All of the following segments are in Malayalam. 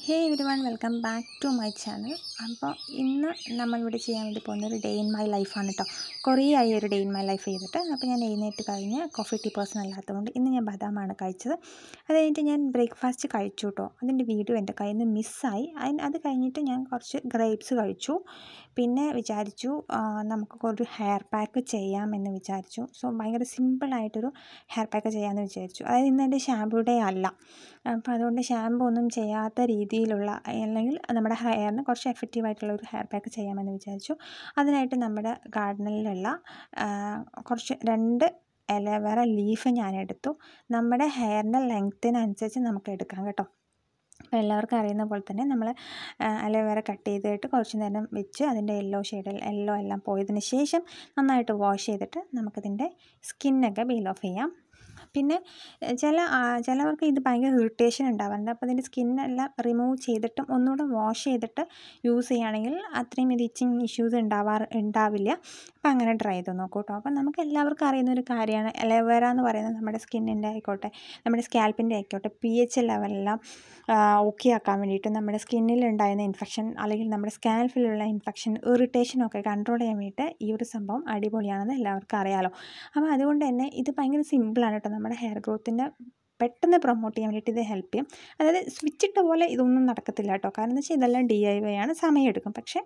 hey everyone welcome back to my channel അപ്പോൾ ഇന്ന് നമ്മളിവിടെ ചെയ്യാൻ വേണ്ടി പോകുന്ന ഒരു ഡേ ഇൻ മൈ ലൈഫാണ് കേട്ടോ കുറേ ആയി ഒരു ഡേ ഇൻ മൈ ലൈഫ് ചെയ്തിട്ട് അപ്പോൾ ഞാൻ എഴുന്നേറ്റ് കഴിഞ്ഞ് കോഫി ടീ പേഴ്സൺ അല്ലാത്തതുകൊണ്ട് ഇന്ന് ഞാൻ ബദാമാണ് കഴിച്ചത് അത് കഴിഞ്ഞിട്ട് ഞാൻ ബ്രേക്ക്ഫാസ്റ്റ് കഴിച്ചു കേട്ടോ അതിൻ്റെ വീഡിയോ എൻ്റെ കയ്യിൽ നിന്ന് മിസ്സായി അതിന് അത് കഴിഞ്ഞിട്ട് ഞാൻ കുറച്ച് ഗ്രേപ്സ് കഴിച്ചു പിന്നെ വിചാരിച്ചു ആ, നമുക്ക് ഒരു ഹെയർ പാക്ക് ചെയ്യാമെന്ന് വിചാരിച്ചു സോ ഭയങ്കര സിമ്പിളായിട്ടൊരു ഹെയർ പാക്ക് ചെയ്യാമെന്ന് വിചാരിച്ചു അതായത് ഇന്ന് എൻ്റെ ഷാമ്പൂ ഡേ അല്ല അപ്പോൾ അതുകൊണ്ട് ഷാമ്പൂ ഒന്നും ചെയ്യാത്ത രീതിയിലുള്ള അല്ലെങ്കിൽ നമ്മുടെ ഹെയറിന് കുറച്ച് എഫക്റ്റീവായിട്ടുള്ള ഒരു ഹെയർ പാക്ക് ചെയ്യാമെന്ന് വിചാരിച്ചു അതിനായിട്ട് നമ്മുടെ ഗാർഡനിലുള്ള ആ, കുറച്ച് രണ്ട് അലോവേറ ലീഫ് ഞാൻ എടുത്തു നമ്മുടെ ഹെയറിൻ്റെ ലെങ്ത്തിനനുസരിച്ച് നമുക്ക് എടുക്കാം കേട്ടോ അപ്പോൾ എല്ലാവർക്കും അറിയുന്ന പോലെ തന്നെ നമ്മൾ അലോവേറ കട്ട് ചെയ്തിട്ട് കുറച്ച് നേരം വെച്ച് അതിൻ്റെ യെല്ലോ ഷെയ്ഡ് യെല്ലോ എല്ലാം പോയതിന് ശേഷം നന്നായിട്ട് വാഷ് ചെയ്തിട്ട് നമുക്കതിൻ്റെ സ്കിന്നൊക്കെ പീൽ ഓഫ് ചെയ്യാം പിന്നെ എ, ചില ആ, ചിലവർക്ക് ഇത് ഭയങ്കര ഇറിറ്റേഷൻ ഉണ്ടാവാറുണ്ട് അപ്പോൾ അതിൻ്റെ സ്കിന്നെല്ലാം റിമൂവ് ചെയ്തിട്ടും ഒന്നുകൂടെ വാഷ് ചെയ്തിട്ട് യൂസ് ചെയ്യുകയാണെങ്കിൽ അത്രയും ഇത് ഇച്ചിങ് ഇഷ്യൂസ് ഉണ്ടാവാറ് ഉണ്ടാവില്ല അപ്പോൾ അങ്ങനെ ട്രൈ ചെയ്ത് നോക്കൂ കേട്ടോ അപ്പോൾ നമുക്ക് എല്ലാവർക്കും അറിയുന്ന ഒരു കാര്യമാണ് അലോവേറ എന്ന് പറയുന്നത് നമ്മുടെ സ്കിന്നിൻ്റെ ആയിക്കോട്ടെ നമ്മുടെ സ്കാൽപ്പിൻ്റെ ആയിക്കോട്ടെ പി എച്ച് ലെവലെല്ലാം ഓക്കെ ആക്കാൻ വേണ്ടിയിട്ട് നമ്മുടെ സ്കിന്നിൽ ഉണ്ടായിരുന്ന ഇൻഫെക്ഷൻ അല്ലെങ്കിൽ നമ്മുടെ സ്കാൽപ്പിലുള്ള ഇൻഫെക്ഷൻ ഇറിറ്റേഷനൊക്കെ കൺട്രോൾ ചെയ്യാൻ വേണ്ടിയിട്ട് ഈ ഒരു സംഭവം അടിപൊളിയാണെന്ന് എല്ലാവർക്കും അറിയാലോ അപ്പോൾ അതുകൊണ്ട് തന്നെ ഇത് ഭയങ്കര സിമ്പിളാണ് കേട്ടോ നമ്മുടെ ഹെയർ ഗ്രോത്തിൻ്റെ പെട്ടെന്ന് പ്രൊമോട്ട് ചെയ്യാൻ വേണ്ടിയിട്ട് ഇത് ഹെൽപ്പ് ചെയ്യും അതായത് സ്വിച്ച് ഇട്ട പോലെ ഇതൊന്നും നടക്കത്തില്ല കേട്ടോ കാരണം എന്ന് വെച്ചാൽ ഇതെല്ലാം ഡി ഐ വൈ ആണ് സമയമെടുക്കും പക്ഷേ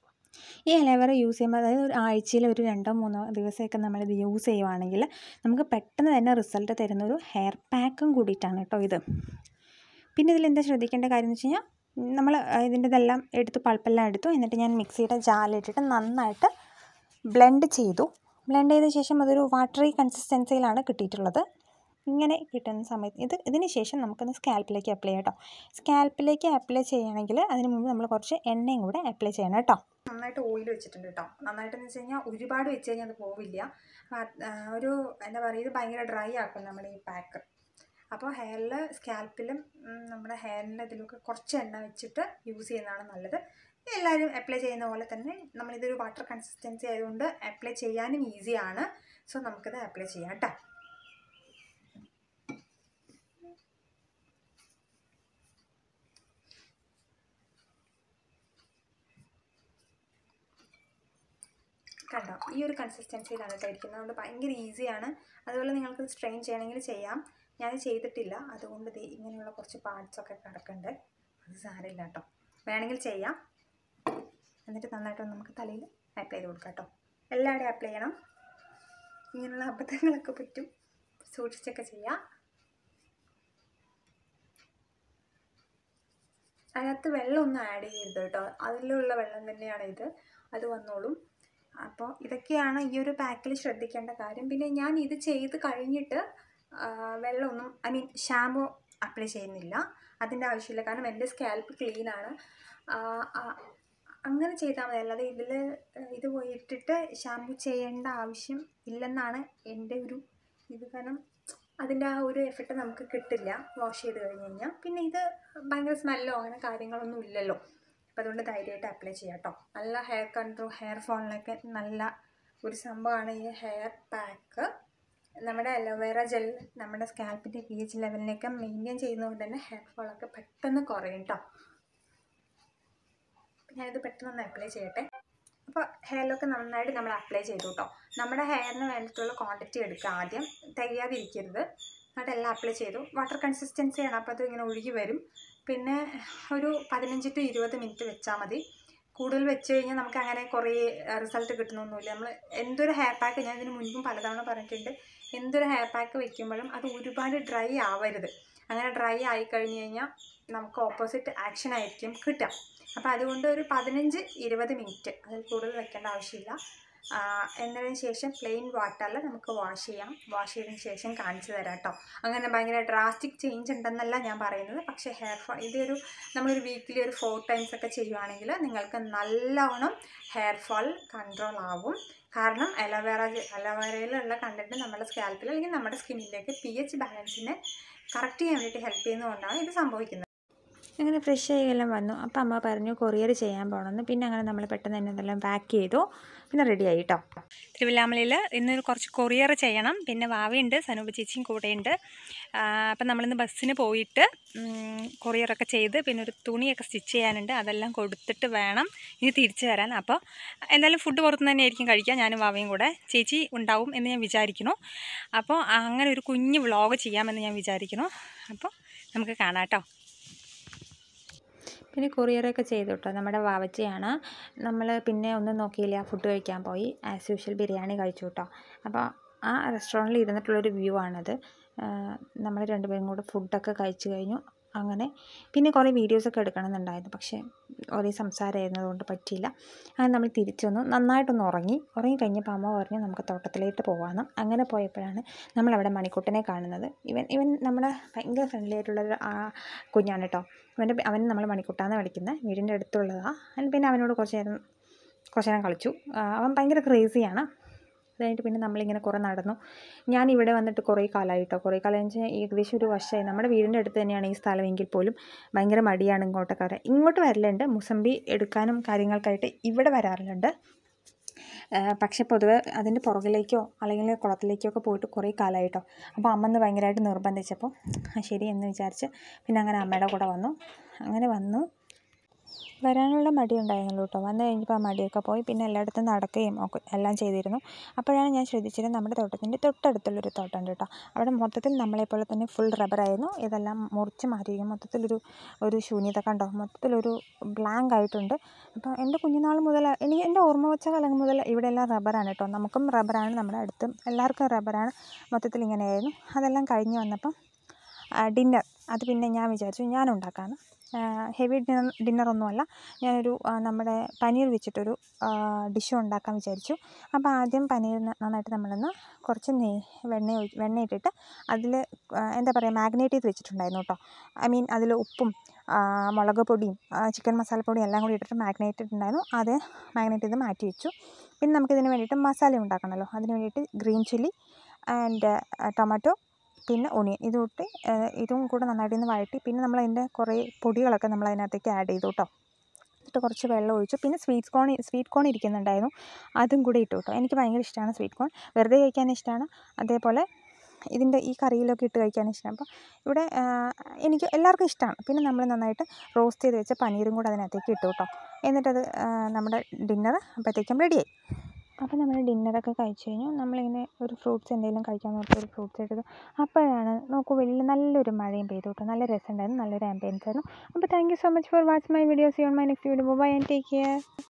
ഈ അലോവേറ യൂസ് ചെയ്യുമ്പോൾ അതായത് ഒരു ആഴ്ചയിൽ ഒരു രണ്ടോ മൂന്നോ ദിവസമൊക്കെ നമ്മളിത് യൂസ് ചെയ്യുവാണെങ്കിൽ നമുക്ക് പെട്ടെന്ന് തന്നെ റിസൾട്ട് തരുന്ന ഒരു ഹെയർ പാക്കും കൂടിയിട്ടാണ് കേട്ടോ ഇത് പിന്നെ ഇതിൽ എന്താ ശ്രദ്ധിക്കേണ്ട കാര്യം എന്ന് വെച്ച് കഴിഞ്ഞാൽ നമ്മൾ ഇതിൻ്റെ ഇതെല്ലാം എടുത്ത് പൾപ്പെല്ലാം എടുത്തു എന്നിട്ട് ഞാൻ മിക്സിയുടെ ജാലിട്ടിട്ട് നന്നായിട്ട് ബ്ലെൻഡ് ചെയ്തു ബ്ലെൻഡ് ചെയ്ത ശേഷം അതൊരു വാട്ടറി കൺസിസ്റ്റൻസിയിലാണ് കിട്ടിയിട്ടുള്ളത് ഇങ്ങനെ കിട്ടുന്ന സമയത്ത് ഇത് ഇതിന് ശേഷം നമുക്കൊന്ന് സ്കാൽപ്പിലേക്ക് അപ്ലൈ ചെയ്യാം കേട്ടോ സ്കാൽപ്പിലേക്ക് അപ്ലൈ ചെയ്യുകയാണെങ്കിൽ അതിന് മുമ്പ് നമ്മൾ കുറച്ച് എണ്ണയും കൂടെ അപ്ലൈ ചെയ്യണം കേട്ടോ നന്നായിട്ട് ഓയിൽ വെച്ചിട്ടുണ്ട് കേട്ടോ നന്നായിട്ടെന്ന് വെച്ച് കഴിഞ്ഞാൽ ഒരുപാട് വെച്ച് കഴിഞ്ഞാൽ അത് പോവില്ല ആ, ആ, ഒരു എന്താ പറയുക ഇത് ഭയങ്കര ഡ്രൈ ആക്കും നമ്മുടെ ഈ പാക്ക് അപ്പോൾ ഹെയറിൽ സ്കാൽപ്പിലും നമ്മുടെ ഹെയറിൻ്റെ ഇതിലൊക്കെ കുറച്ച് എണ്ണ വെച്ചിട്ട് യൂസ് ചെയ്യുന്നതാണ് നല്ലത് എല്ലാവരും അപ്ലൈ ചെയ്യുന്ന പോലെ തന്നെ നമ്മളിതൊരു വാട്ടർ കൺസിസ്റ്റൻസി ആയതുകൊണ്ട് അപ്ലൈ ചെയ്യാനും ഈസിയാണ് സോ നമുക്കിത് അപ്ലൈ ചെയ്യാം കേട്ടോ കണ്ടോ ഈ ഒരു കൺസിസ്റ്റൻസിയിലാണ് കേട്ടോ ഇരിക്കുന്നത് അതുകൊണ്ട് ഭയങ്കര ഈസിയാണ് അതുപോലെ നിങ്ങൾക്ക് സ്ട്രെയിൻ ചെയ്യണമെങ്കിൽ ചെയ്യാം ഞാൻ ചെയ്തിട്ടില്ല അതുകൊണ്ട് ദേ ഇങ്ങനെയുള്ള കുറച്ച് പാർട്സ് ഒക്കെ കിടക്കുന്നുണ്ട് അത് സാരമില്ല കേട്ടോ വേണമെങ്കിൽ ചെയ്യാം എന്നിട്ട് നന്നായിട്ട് നമുക്ക് തലയിൽ അപ്ലൈ ചെയ്ത് കൊടുക്കാം കേട്ടോ എല്ലാവരുടെയും അപ്ലൈ ചെയ്യണം ഇങ്ങനെയുള്ള അബദ്ധങ്ങളൊക്കെ പറ്റും സൂക്ഷിച്ചൊക്കെ ചെയ്യാം അതിനകത്ത് വെള്ളമൊന്നും ആഡ് ചെയ്യരുത് കേട്ടോ അതിലുള്ള വെള്ളം തന്നെയാണ് ഇത് അത് വന്നോളും അപ്പോൾ ഇതൊക്കെയാണ് ഈ ഒരു പാക്കിൽ ശ്രദ്ധിക്കേണ്ട കാര്യം പിന്നെ ഞാൻ ഇത് ചെയ്ത് കഴിഞ്ഞിട്ട് ആ, വെള്ളമൊന്നും ഐ മീൻ ഷാമ്പു അപ്ലൈ ചെയ്യുന്നില്ല അതിൻ്റെ ആവശ്യമില്ല കാരണം എൻ്റെ സ്കാൽപ്പ് ക്ലീനാണ് അങ്ങനെ ചെയ്താൽ മതി അല്ലാതെ ഇതിൽ ഇത് പോയിട്ടിട്ട് ഷാമ്പു ചെയ്യേണ്ട ആവശ്യം ഇല്ലെന്നാണ് എൻ്റെ ഒരു ഇത് കാരണം അതിൻ്റെ ആ ഒരു എഫക്റ്റ് നമുക്ക് കിട്ടില്ല വാഷ് ചെയ്ത് കഴിഞ്ഞ് കഴിഞ്ഞാൽ പിന്നെ ഇത് ഭയങ്കര സ്മെല്ലോ അങ്ങനെ കാര്യങ്ങളൊന്നും ഇല്ലല്ലോ അപ്പോൾ അതുകൊണ്ട് ധൈര്യമായിട്ട് അപ്ലൈ ചെയ്യാം കേട്ടോ നല്ല ഹെയർ കൺട്രോൾ ഹെയർ ഫോളിനൊക്കെ നല്ല ഒരു സംഭവമാണ് ഈ ഹെയർ പാക്ക് നമ്മുടെ അലോവേറ ജെൽ നമ്മുടെ സ്കാൽപ്പിൻ്റെ പി എച്ച് ലെവലിനൊക്കെ മെയിൻറ്റെയിൻ ചെയ്യുന്നതുകൊണ്ട് തന്നെ ഹെയർ ഫോളൊക്കെ പെട്ടെന്ന് കുറയും കേട്ടോ ഞാനിത് പെട്ടെന്ന് അപ്ലൈ ചെയ്യട്ടെ അപ്പോൾ ഹെയറിലൊക്കെ നന്നായിട്ട് നമ്മൾ അപ്ലൈ ചെയ്തു കേട്ടോ നമ്മുടെ ഹെയറിന് വേണ്ടിയിട്ടുള്ള ക്വാണ്ടിറ്റി എടുക്കുക ആദ്യം തികയാതിരിക്കരുത് എന്നിട്ട് എല്ലാം അപ്ലൈ ചെയ്തു വാട്ടർ കൺസിസ്റ്റൻസിയാണ് അപ്പോൾ അത് ഇങ്ങനെ ഒഴുകി വരും പിന്നെ ഒരു പതിനഞ്ച് ടു ഇരുപത് മിനിറ്റ് വെച്ചാൽ മതി കൂടുതൽ വെച്ച് കഴിഞ്ഞാൽ നമുക്ക് അങ്ങനെ കുറേ റിസൾട്ട് കിട്ടുന്നൊന്നുമില്ല നമ്മൾ എന്തൊരു ഹെയർ പാക്ക് ഞാൻ ഇതിന് മുൻപും പലതവണ പറഞ്ഞിട്ടുണ്ട് എന്തൊരു ഹെയർ പാക്ക് വെക്കുമ്പോഴും അത് ഒരുപാട് ഡ്രൈ ആവരുത് അങ്ങനെ ഡ്രൈ ആയി കഴിഞ്ഞ് കഴിഞ്ഞാൽ നമുക്ക് ഓപ്പോസിറ്റ് ആക്ഷൻ ആയിരിക്കും കിട്ടുക അപ്പോൾ അതുകൊണ്ട് ഒരു പതിനഞ്ച് ഇരുപത് മിനിറ്റ് അതിൽ കൂടുതൽ വെക്കേണ്ട ആവശ്യമില്ല ആ, എന്നതിന് ശേഷം പ്ലെയിൻ വാട്ടറിൽ നമുക്ക് വാഷ് ചെയ്യാം വാഷ് ചെയ്തതിന് ശേഷം കാണിച്ചു തരാം കേട്ടോ അങ്ങനെ ഭയങ്കര ഡ്രാസ്റ്റിക് ചേഞ്ച് ഉണ്ടെന്നല്ല ഞാൻ പറയുന്നത് പക്ഷേ ഹെയർ ഫോൾ ഇതൊരു നമ്മളൊരു വീക്കിലി ഒരു ഫോർ ടൈംസ് ഒക്കെ ചെയ്യുവാണെങ്കിൽ നിങ്ങൾക്ക് നല്ലവണ്ണം ഹെയർ ഫോൾ കൺട്രോൾ ആവും കാരണം അലോവേറ അലോവേറയിലുള്ള കണ്ടൻറ്റ് നമ്മുടെ സ്കാൽപ്പിൽ അല്ലെങ്കിൽ നമ്മുടെ സ്കിന്നിലേക്ക് പി എച്ച് ബാലൻസിനെ കറക്റ്റ് ചെയ്യാൻ വേണ്ടിയിട്ട് ഹെൽപ്പ് ചെയ്യുന്നതുകൊണ്ടാണ് ഇത് സംഭവിക്കുന്നത് അങ്ങനെ ഫ്രഷ് ആയി എല്ലാം വന്നു അപ്പോൾ അമ്മ പറഞ്ഞു കൊറിയർ ചെയ്യാൻ പോകണമെന്ന് പിന്നെ അങ്ങനെ നമ്മൾ പെട്ടെന്ന് തന്നെ ഇതെല്ലാം പാക്ക് ചെയ്തു പിന്നെ റെഡി ആയി കേട്ടോ തിരുവല്ലാമലയിൽ ഇന്ന് കുറച്ച് കൊറിയർ ചെയ്യണം പിന്നെ വാവയുണ്ട് സനൂപ ചേച്ചിയും കൂടെയുണ്ട് അപ്പം നമ്മളിന്ന് ബസ്സിന് പോയിട്ട് ഉം, കൊറിയറൊക്കെ ചെയ്ത് പിന്നെ ഒരു തുണിയൊക്കെ സ്റ്റിച്ച് ചെയ്യാനുണ്ട് അതെല്ലാം കൊടുത്തിട്ട് വേണം ഇനി തിരിച്ചു വരാൻ അപ്പോൾ എന്തായാലും ഫുഡ് പുറത്തുനിന്ന് തന്നെ ആയിരിക്കും കഴിക്കുക ഞാനും വാവയും കൂടെ ചേച്ചി ഉണ്ടാവും എന്ന് ഞാൻ വിചാരിക്കുന്നു അപ്പോൾ അങ്ങനെ ഒരു കുഞ്ഞ് വ്ളോഗ് ചെയ്യാമെന്ന് ഞാൻ വിചാരിക്കുന്നു അപ്പോൾ നമുക്ക് കാണാം കേട്ടോ പിന്നെ കൊറിയറൊക്കെ ചെയ്തു കേട്ടോ നമ്മുടെ വാവച്ചിയാണ് നമ്മൾ പിന്നെ ഒന്നും നോക്കിയില്ല ഫുഡ് കഴിക്കാൻ പോയി ആസ് യൂഷ്വൽ ബിരിയാണി കഴിച്ചു കേട്ടോ അപ്പോൾ ആ റെസ്റ്റോറൻറ്റിൽ ഇരുന്നിട്ടുള്ളൊരു വ്യൂ ആണത് നമ്മൾ രണ്ടുപേരും കൂടെ ഫുഡൊക്കെ കഴിച്ചു കഴിഞ്ഞു അങ്ങനെ പിന്നെ കുറേ വീഡിയോസൊക്കെ എടുക്കണമെന്നുണ്ടായിരുന്നു പക്ഷേ ഒരേ സംസാരമായിരുന്നതുകൊണ്ട് പറ്റിയില്ല അങ്ങനെ നമ്മൾ തിരിച്ചു വന്നു നന്നായിട്ടൊന്ന് ഉറങ്ങി ഉറങ്ങി കഴിഞ്ഞപ്പോൾ അമ്മ പറഞ്ഞു നമുക്ക് തോട്ടത്തിലേക്ക് പോകാമെന്ന് അങ്ങനെ പോയപ്പോഴാണ് നമ്മളവിടെ മണിക്കുട്ടനെ കാണുന്നത് ഇവൻ ഇവൻ നമ്മുടെ ഭയങ്കര ഫ്രണ്ട്ലി ആയിട്ടുള്ളൊരു ആ കുഞ്ഞാണ് കേട്ടോ അവൻ്റെ അവൻ നമ്മൾ മണിക്കുട്ടാന്ന് വിളിക്കുന്നത് വീടിൻ്റെ അടുത്തുള്ളതാണ് പിന്നെ അവനോട് കുറച്ച് നേരം കുറച്ച് നേരം കളിച്ചു ആ, അവൻ ഭയങ്കര ക്രേസിയാണ് അത് കഴിഞ്ഞിട്ട് പിന്നെ നമ്മളിങ്ങനെ കുറേ നടന്നു ഞാൻ ഇവിടെ വന്നിട്ട് കുറേ കാലമായി കേട്ടോ കുറേ കാലം എന്ന് വെച്ചാൽ ഏകദേശം ഒരു വർഷമായി നമ്മുടെ വീടിൻ്റെ അടുത്ത് തന്നെയാണ് ഈ സ്ഥലമെങ്കിൽ പോലും ഭയങ്കര മടിയാണ് ഇങ്ങോട്ടൊക്കെ വരാൻ ഇങ്ങോട്ട് വരലുണ്ട് മുസമ്പി എടുക്കാനും കാര്യങ്ങൾക്കായിട്ട് ഇവിടെ വരാറുണ്ട് ആ, പക്ഷെ പൊതുവെ അതിൻ്റെ പുറകിലേക്കോ അല്ലെങ്കിൽ കുളത്തിലേക്കോ ഒക്കെ പോയിട്ട് കുറേ കാലമായിട്ടോ അപ്പോൾ അമ്മ ഒന്ന് ഭയങ്കരമായിട്ട് നിർബന്ധിച്ചപ്പോൾ ആ ശരി എന്ന് വിചാരിച്ച് പിന്നെ അങ്ങനെ അമ്മയുടെ കൂടെ വന്നു അങ്ങനെ വന്നു വരാനുള്ള മടി ഉണ്ടായിരുന്നുള്ളൂ കേട്ടോ വന്നു കഴിഞ്ഞപ്പോൾ ആ മടിയൊക്കെ പോയി പിന്നെ എല്ലായിടത്തും നടക്കുകയും ഒക്കെ എല്ലാം ചെയ്തിരുന്നു അപ്പോഴാണ് ഞാൻ ശ്രദ്ധിച്ചത് നമ്മുടെ തോട്ടത്തിൻ്റെ തൊട്ടടുത്തുള്ളൊരു തോട്ടമുണ്ട് കേട്ടോ അവിടെ മൊത്തത്തിൽ നമ്മളെപ്പോലെ തന്നെ ഫുൾ റബ്ബറായിരുന്നു ഇതെല്ലാം മുറിച്ച് മാറ്റിയിരിക്കും മൊത്തത്തിലൊരു ഒരു ശൂന്യത കണ്ടോ മൊത്തത്തിലൊരു ബ്ലാങ്ക് ആയിട്ടുണ്ട് അപ്പോൾ എൻ്റെ കുഞ്ഞുനാൾ മുതൽ എനിക്ക് എൻ്റെ ഓർമ്മ വെച്ച കാലം മുതൽ ഇവിടെ എല്ലാം റബ്ബറാണ് കേട്ടോ നമുക്കും റബ്ബറാണ് നമ്മുടെ അടുത്തും എല്ലാവർക്കും റബ്ബറാണ് മൊത്തത്തിൽ ഇങ്ങനെയായിരുന്നു അതെല്ലാം കഴിഞ്ഞ് വന്നപ്പം ഡിന്നർ അത് പിന്നെ ഞാൻ വിചാരിച്ചു ഞാൻ ഉണ്ടാക്കാമെന്ന് ഹെവി ഡിന്നർ ഡിന്നറൊന്നുമല്ല ഞാനൊരു ആ, നമ്മുടെ പനീർ വെച്ചിട്ടൊരു ഡിഷ് ഉണ്ടാക്കാൻ വിചാരിച്ചു അപ്പോൾ ആദ്യം പനീർ ന- നന്നായിട്ട് നമ്മളൊന്ന് കുറച്ച് നെയ് വെണ്ണ ഒഴി വെണ്ണ ഇട്ടിട്ട് അതിൽ എന്താ പറയുക മാഗ്നേറ്റ് ചെയ്ത് വെച്ചിട്ടുണ്ടായിരുന്നു കേട്ടോ ഐ മീൻ അതിൽ ഉപ്പും ആ, മുളക് പൊടിയും ആ, ചിക്കൻ മസാലപ്പൊടിയും എല്ലാം കൂടി ഇട്ടിട്ട് മാഗ്നേറ്റ് ഇട്ടിട്ടുണ്ടായിരുന്നു അത് മാഗ്നേറ്റ് ചെയ്ത് മാറ്റി വെച്ചു പിന്നെ നമുക്കിതിന് വേണ്ടിയിട്ട് മസാല ഉണ്ടാക്കണമല്ലോ അതിന് വേണ്ടിയിട്ട് ഗ്രീൻ ചില്ലി ആൻഡ് ടൊമാറ്റോ പിന്നെ ഒണിയൻ ഇത് ഇട്ട് ഏഹ് ഇതും കൂടെ നന്നായിട്ടൊന്ന് വഴറ്റി പിന്നെ നമ്മൾ അതിൻ്റെ കുറേ പൊടികളൊക്കെ നമ്മൾ അതിനകത്തേക്ക് ആഡ് ചെയ്തു കേട്ടോ എന്നിട്ട് കുറച്ച് വെള്ളം ഒഴിച്ചു പിന്നെ സ്വീറ്റ് കോൺ സ്വീറ്റ് കോൺ ഇരിക്കുന്നുണ്ടായിരുന്നു അതും കൂടി ഇട്ടു കേട്ടോ എനിക്ക് ഭയങ്കര ഇഷ്ടമാണ് സ്വീറ്റ് കോൺ വെറുതെ കഴിക്കാൻ ഇഷ്ടമാണ് അതേപോലെ ഇതിൻ്റെ ഈ കറിയിലൊക്കെ ഇട്ട് കഴിക്കാൻ ഇഷ്ടമാണ് അപ്പോൾ ഇവിടെ ആ, എനിക്ക് എല്ലാവർക്കും ഇഷ്ടമാണ് പിന്നെ നമ്മൾ നന്നായിട്ട് റോസ്റ്റ് ചെയ്ത് വെച്ച പനീറും കൂടെ അതിനകത്തേക്ക് ഇട്ടു കേട്ടോ എന്നിട്ടത് ആ, നമ്മുടെ ഡിന്നർ അപ്പോഴത്തേക്കും റെഡിയായി അപ്പോൾ നമ്മൾ ഡിന്നറൊക്കെ കഴിച്ച് കഴിഞ്ഞു നമ്മളിങ്ങനെ ഒരു ഫ്രൂട്ട്സ് എന്തെങ്കിലും കഴിക്കാൻ നോക്കി ഒരു ഫ്രൂട്ട്സ് എടുത്തു അപ്പോഴാണ് നോക്കൂ വലിയ നല്ലൊരു മഴയും പെയ്തു കേട്ടോ നല്ല രസമുണ്ടായിരുന്നു നല്ലൊരു ആംബിയൻസ് ആയിരുന്നു അപ്പോൾ thank you so much for watch my videos you on my next video bye and take care